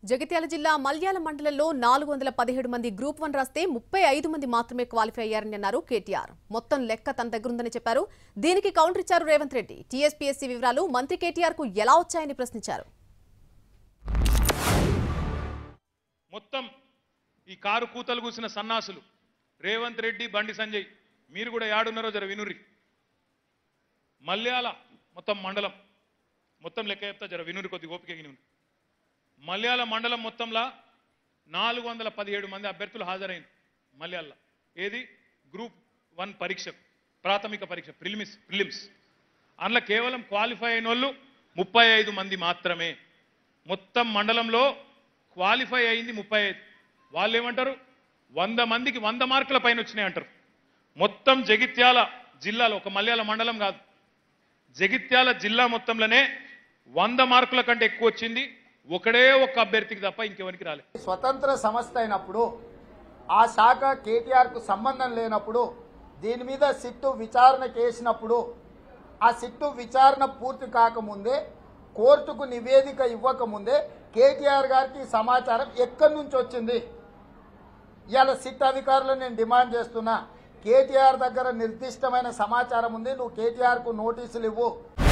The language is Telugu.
జగిత్యాల జిల్లా మల్యాల మండలంలో నాలుగు వందల పదిహేడు మంది గ్రూప్ వన్ రాస్తే ముప్పై ఐదు మంది మాత్రమే క్వాలిఫై అయ్యారని అన్నారు కేటీఆర్ మొత్తం లెక్క తన దగ్గరుందని చెప్పారు దీనికి కౌంటర్ ఇచ్చారు రేవంత్ రెడ్డి టీఎస్పీఎస్సీ వివరాలు మంత్రి కేటీఆర్ కు ఎలా వచ్చాయని ప్రశ్నించారు మొత్తం ఈ కారు కూతలు కూసిన సన్నాసులు రేవంత్ రెడ్డి బండి సంజయ్ మీరు కూడా యాడున్నారో జర వినుర్రి మల్యాల మొత్తం మండలం మొత్తం లెక్క చెప్తా జర వినురి కొద్ది ఓపిక వినురి మల్యాల మండలం మొత్తంలో నాలుగు వందల పదిహేడు మంది అభ్యర్థులు హాజరైంది మల్యాల ఏది గ్రూప్ వన్ పరీక్ష ప్రాథమిక పరీక్ష ప్రిలిమిస్ ప్రిలిమ్స్ అందులో కేవలం క్వాలిఫై అయిన వాళ్ళు ముప్పై ఐదు మంది మాత్రమే మొత్తం మండలంలో క్వాలిఫై అయింది ముప్పై ఐదు వాళ్ళు ఏమంటారు వంద మందికి వంద మార్కుల పైన వచ్చినాయి అంటారు మొత్తం జగిత్యాల జిల్లాలో ఒక మల్యాల మండలం కాదు జగిత్యాల జిల్లా మొత్తంలోనే వంద మార్కుల కంటే ఎక్కువ వచ్చింది ఒకడే ఒక్క అభ్యర్థికి తప్ప ఇంకెవరికి రాలేదు స్వతంత్ర సంస్థ అయినప్పుడు ఆ శాఖ కేటీఆర్కు సంబంధం లేనప్పుడు దీని మీద సిట్టు విచారణకు వేసినప్పుడు ఆ సిట్టు విచారణ పూర్తి కాకముందే కోర్టుకు నివేదిక ఇవ్వకముందే కేటీఆర్ గారికి ఈ సమాచారం ఎక్కడి నుంచి వచ్చింది ఇవాళ సిట్ అధికారులు నేను డిమాండ్ చేస్తున్నా కేటీఆర్ దగ్గర నిర్దిష్టమైన సమాచారం ఉంది నువ్వు కేటీఆర్కు నోటీసులు ఇవ్వు